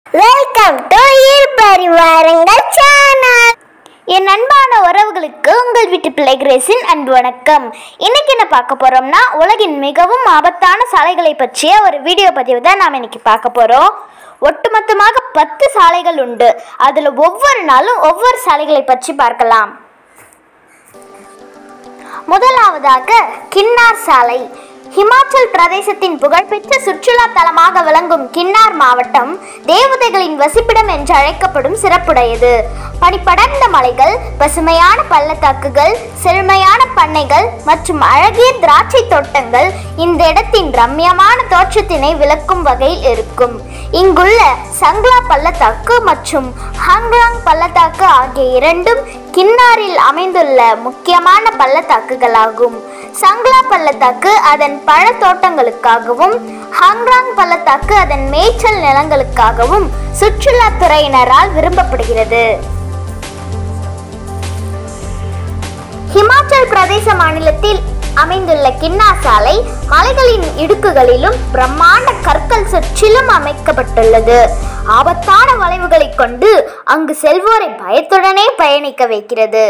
welcome to பரிவாரங்கள் channel என் அன்பான உறவுகளுக்கு உங்கள் வீட்டு பிள்ளை கிரேஸின் அன்பு வணக்கம் இன்னைக்கு என்ன பார்க்க போறோம்னா உலகின் மிகவும் ஆபத்தான சாலைகளை பற்றிய ஒரு வீடியோ பதிவு தான் நாம் இன்னைக்கு பார்க்க போறோம் ஒட்டுமொத்தமாக பத்து சாலைகள் உண்டு அதில் ஒவ்வொரு நாளும் ஒவ்வொரு சாலைகளை பற்றி பார்க்கலாம் முதலாவதாக கின்னார் சாலை ஹிமாச்சல் பிரதேசத்தின் புகழ்பெற்ற சுற்றுலா தலமாக விளங்கும் கின்னார் மாவட்டம் தேவதைகளின் வசிப்பிடம் என்று அழைக்கப்படும் சிறப்புடையது பனிப்படர்ந்த மலைகள் பசுமையான பள்ளத்தாக்குகள் செழுமையான பண்ணைகள் மற்றும் அழகிய திராட்சை தோட்டங்கள் இந்த இடத்தின் ரம்யமான தோற்றத்தினை விளக்கும் வகையில் இருக்கும் இங்குள்ள சங்லா பள்ளத்தாக்கு மற்றும் ஹாங்ராங் பள்ளத்தாக்கு ஆகிய இரண்டும் கின்னாரில் அமைந்துள்ள முக்கியமான பள்ளத்தாக்குகளாகும் சங்லா பள்ளத்தாக்கு அதன் பழத்தோட்டங்களுக்காகவும் ஹாங்ராங் பள்ளத்தாக்கு அதன் மேய்ச்சல் நிலங்களுக்காகவும் சுற்றுலாத்துறையினரால் விரும்பப்படுகிறது ஹிமாச்சல் பிரதேச மாநிலத்தில் அமைந்துள்ள கின்னா சாலை மலைகளின் இடுக்குகளிலும் பிரம்மாண்ட கற்கள் சுற்றிலும் அமைக்கப்பட்டுள்ளது ஆபத்தான வளைவுகளைக் கொண்டு அங்கு செல்வோரை பயத்துடனே பயணிக்க வைக்கிறது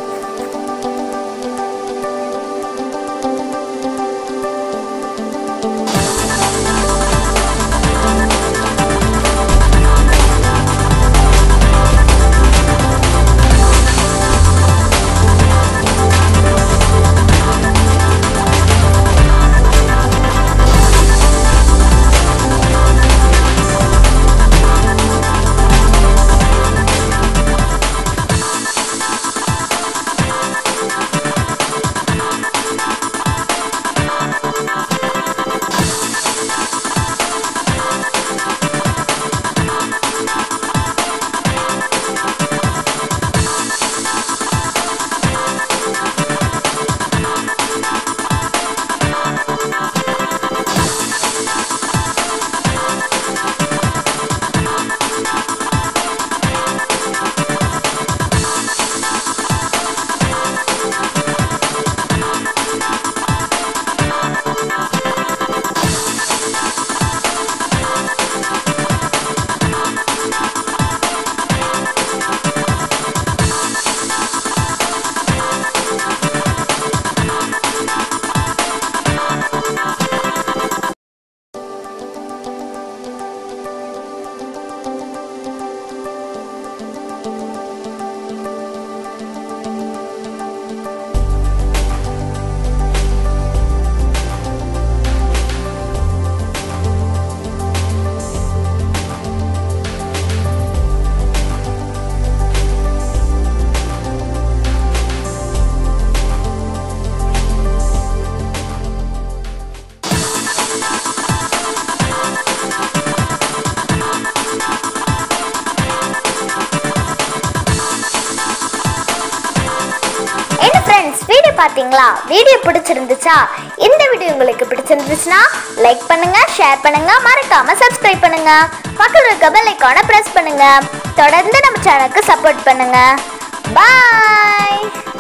என்ன ஃப்ரெண்ட்ஸ் வீடியோ பார்த்தீங்களா வீடியோ பிடிச்சிருந்துச்சா இந்த வீடியோ உங்களுக்கு பிடிச்சிருந்துச்சுன்னா லைக் பண்ணுங்க ஷேர் பண்ணுங்க மறக்காம சப்ஸ்கிரைப் பண்ணுங்க பக்கத்தில் இருக்க பெல் ஐக்கானை பிரஸ் பண்ணுங்க தொடர்ந்து நம்ம சேனலுக்கு சப்போர்ட் பண்ணுங்க பாய்